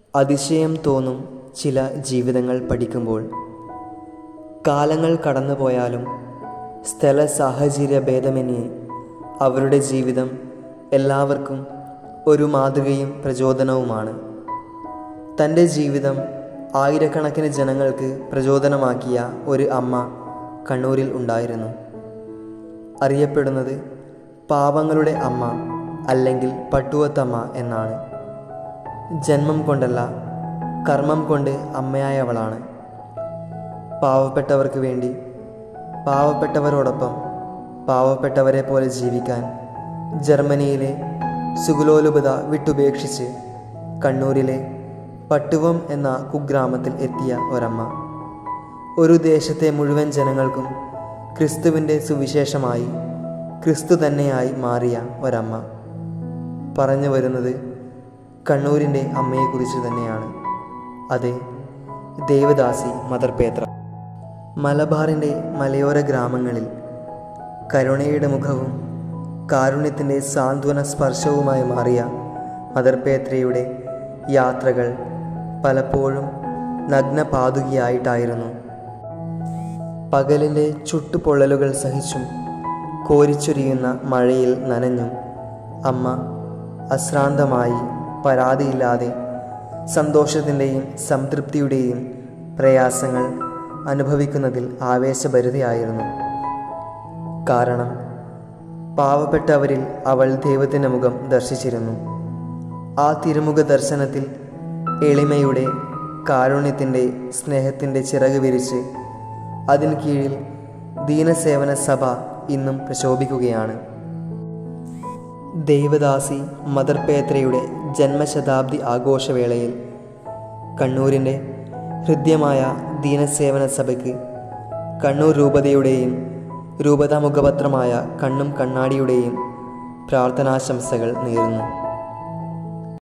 അതിശയം തോന്നും ചില ജീവിതങ്ങൾ പഠിക്കുമ്പോൾ കാലങ്ങൾ കടന്നുപോയാലും സ്ഥല സാഹചര്യ ഭേദമന്യേ അവരുടെ ജീവിതം എല്ലാവർക്കും ഒരു മാതൃകയും പ്രചോദനവുമാണ് തൻ്റെ ജീവിതം ആയിരക്കണക്കിന് ജനങ്ങൾക്ക് പ്രചോദനമാക്കിയ ഒരു അമ്മ കണ്ണൂരിൽ ഉണ്ടായിരുന്നു അറിയപ്പെടുന്നത് പാവങ്ങളുടെ അമ്മ അല്ലെങ്കിൽ പട്ടുവത്തമ്മ എന്നാണ് ജന്മം കൊണ്ടല്ല കർമ്മം കൊണ്ട് അമ്മയായവളാണ് പാവപ്പെട്ടവർക്ക് വേണ്ടി പാവപ്പെട്ടവരോടൊപ്പം പാവപ്പെട്ടവരെ പോലെ ജീവിക്കാൻ ജർമ്മനിയിലെ സുഗുലോലുപത വിട്ടുപേക്ഷിച്ച് കണ്ണൂരിലെ പട്ടുവം എന്ന കുഗ്രാമത്തിൽ എത്തിയ ഒരമ്മ ഒരു ദേശത്തെ മുഴുവൻ ജനങ്ങൾക്കും ക്രിസ്തുവിൻ്റെ സുവിശേഷമായി ക്രിസ്തു തന്നെയായി മാറിയ ഒരമ്മ പറഞ്ഞു വരുന്നത് കണ്ണൂരിൻ്റെ അമ്മയെക്കുറിച്ച് തന്നെയാണ് അതെ ദേവദാസി മദർ പേത്ര മലബാറിൻ്റെ മലയോര ഗ്രാമങ്ങളിൽ കരുണയുടെ മുഖവും കാരുണ്യത്തിൻ്റെ സാന്ത്വന സ്പർശവുമായി മാറിയ മദർ പേത്രയുടെ യാത്രകൾ പലപ്പോഴും നഗ്നപാതുകിയായിട്ടായിരുന്നു പകലിലെ ചുട്ടുപൊള്ളലുകൾ സഹിച്ചും കോരിച്ചൊരിയുന്ന മഴയിൽ നനഞ്ഞും അമ്മ അശ്രാന്തമായി പരാതിയില്ലാതെ സന്തോഷത്തിൻ്റെയും സംതൃപ്തിയുടെയും പ്രയാസങ്ങൾ അനുഭവിക്കുന്നതിൽ ആവേശഭരിതയായിരുന്നു കാരണം പാവപ്പെട്ടവരിൽ അവൾ ദൈവത്തിൻ്റെ മുഖം ദർശിച്ചിരുന്നു ആ തിരുമുഖ ദർശനത്തിൽ എളിമയുടെ കാരുണ്യത്തിൻ്റെ സ്നേഹത്തിൻ്റെ ചിറക് വിരിച്ച് അതിന് കീഴിൽ ദീനസേവന സഭ ഇന്നും പ്രശോഭിക്കുകയാണ് ദേവദാസി മദർ പേത്രയുടെ ജന്മശതാബ്ദി ആഘോഷവേളയിൽ കണ്ണൂരിൻ്റെ ഹൃദ്യമായ ദീനസേവന സഭയ്ക്ക് കണ്ണൂർ രൂപതയുടെയും രൂപതാ മുഖപത്രമായ കണ്ണും കണ്ണാടിയുടെയും പ്രാർത്ഥനാശംസകൾ നേരുന്നു